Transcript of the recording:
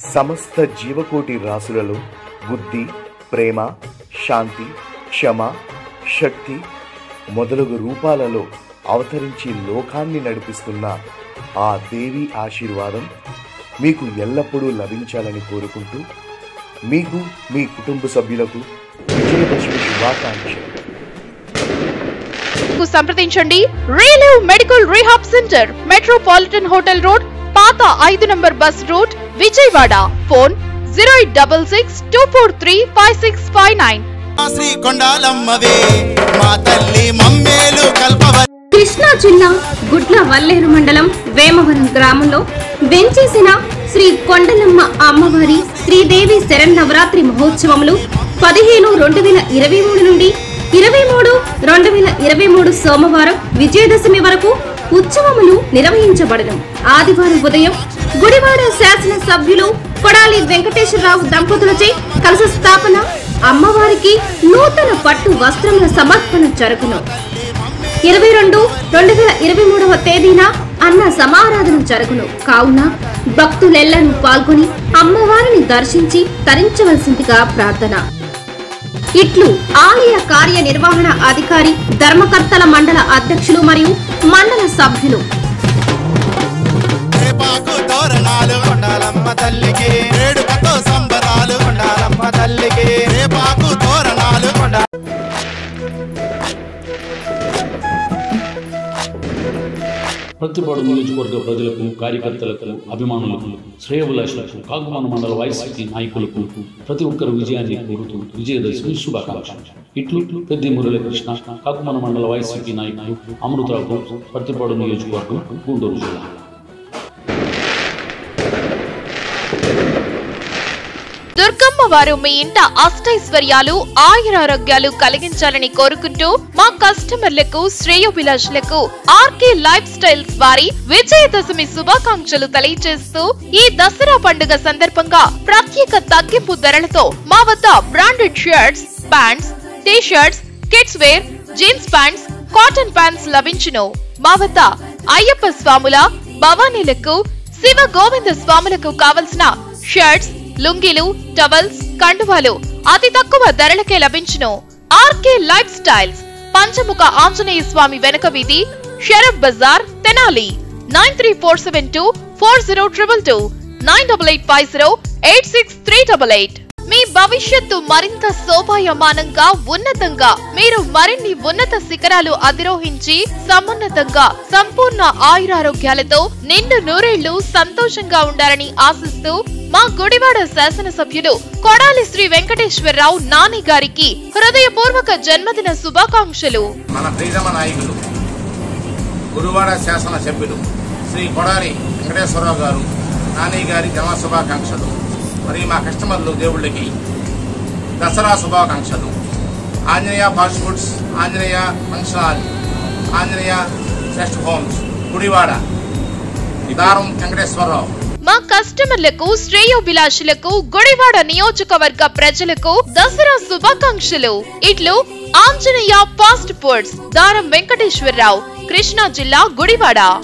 సమస్త జీవకోటి రాసులలో బుద్ధి ప్రేమ శాంతి క్షమ శక్తి మొదలగు రూపాలలో అవతరించి లోకాన్ని నడిపిస్తున్న ఆ దేవి ఆశీర్వాదం మీకు ఎల్లప్పుడూ లభించాలని కోరుకుంటూ మీకు మీ కుటుంబ సభ్యులకు విజయదశమి శుభాకాంక్షలు కు సంప్రదించండి Relive medical rehab centre metropolitan hotel road పాత ఐదు number bus route Vijayawada phone zero eight double six two four three five six five nine మా శ్రీ కొండాలమ్మవే మా తల్లి మమ్మేలు కల్పవ కృష్ణా జిల్లా గుడ్ల వల్లేరు మండలం వేమవరం గ్రామంలో వెంచేసిన శ్రీ కొండలమ్మ అమ్మవారి శ్రీదేవి శరన్నవరాత్రి మహోత్సవములు పదిహేను రెండు వేల ఇరవై మూడు నుండి ఇరవై మూడు రెండు వేల ఇరవై మూడు సోమవారం విజయదశమి వరకు ఉత్సవములు నిర్వహించబడను ఆదివారం ఉదయం గుడివాడ శాసన సభ్యులు కొడాలి వెంకటేశ్వరరావు దంపతులచే కలశ స్థాపన అమ్మవారికి నూతన పట్టు వస్త్రముల సమర్పణ జరుగును ఇరవై రెండు రెండు వేల ఇరవై మూడవ తేదీన అన్న సమారాధన జరుగును కావున భక్తులెల్లను పాల్గొని అమ్మవారిని దర్శించి తరించవలసిందిగా ప్రార్థన ఇట్లు ఆలయ కార్యనిర్వహణ అధికారి ధర్మకర్తల మండల అధ్యక్షులు మరియు మండల సభ్యులు రేపాకు తోరణాలు కొండాలమ్మ తల్లికి వేడుకతో సంబరాలు కొండాలమ్మ తల్లికి రేపాకు తోరణాలు కొండ ప్రతిపాడు నియోజకవర్గ ప్రజలకు కార్యకర్తలకు అభిమానులకు శ్రేయభిలాషులకు కాకుమాన మండల వైసీపీ నాయకులకు ప్రతి ఒక్కరు విజయాన్ని కోరుతూ విజయదశమి శుభాకాంక్షలు ఇట్లు పెద్ది మురళీకృష్ణ కాకుమాన మండల వైసీపీ నాయకులు అమృతరావు ప్రతిపాడు నియోజకవర్గం గుంటూరు జిల్లా దుర్గమ్మ వారు మీ ఇంట అష్టైశ్వర్యాలు ఆయురారోగ్యాలు కలిగించాలని కోరుకుంటూ మా కస్టమర్లకు శ్రేయోభిలాషులకు ఆర్కే లైఫ్ స్టైల్స్ వారి విజయదశమి శుభాకాంక్షలు తెలియజేస్తూ ఈ దసరా పండుగ సందర్భంగా ప్రత్యేక తగ్గింపు ధరలతో మా వద్ద branded shirts pants T shirts kids wear jeans pants cotton pants లభించును మా వద్ద అయ్యప్ప స్వాముల భవానీలకు శివ గోవింద స్వాములకు కావలసిన షర్ట్స్ లుంగీలు టవల్స్ కండువాలు అతి తక్కువ ధరలకే లభించును RK life styles Panchamukha Anjaneya Swamy వెనక వీధి Sharaf Bazar Tenali nine three four seven two four zero triple two nine double eight five zero eight six three double eight మీ భవిష్యత్తు మరింత శోభాయమానంగా ఉన్నతంగా మీరు మరిన్ని ఉన్నత శిఖరాలు అధిరోహించి సమున్నతంగా సంపూర్ణ ఆయురారోగ్యాలతో నిండు నూరేళ్లు సంతోషంగా ఉండాలని ఆశిస్తూ మా గుడివాడ శాసనసభ్యులు కొడాలి శ్రీ వెంకటేశ్వరరావు నాని గారికి హృదయపూర్వక జన్మదిన శుభాకాంక్షలు మన ప్రీతమ నాయకులు గురువాడ శాసన సభ్యులు శ్రీ కొడాలి వెంకటేశ్వరరావు గారు నాని గారి జన్మ శుభాకాంక్షలు మరియు మా కస్టమర్లు దేవుళ్ళకి దసరా శుభాకాంక్షలు Anjaneya fast foods Anjaneya function hall Anjaneya rest homes Gudivada Daram Venkateswara Rao మా కస్టమర్లకు శ్రేయోభిలాషులకు గుడివాడ నియోజకవర్గ ప్రజలకు దసరా శుభాకాంక్షలు ఇట్లు ఆంజనేయ ఫాస్ట్ ఫుడ్స్ దారం వెంకటేశ్వరరావు కృష్ణా జిల్లా గుడివాడ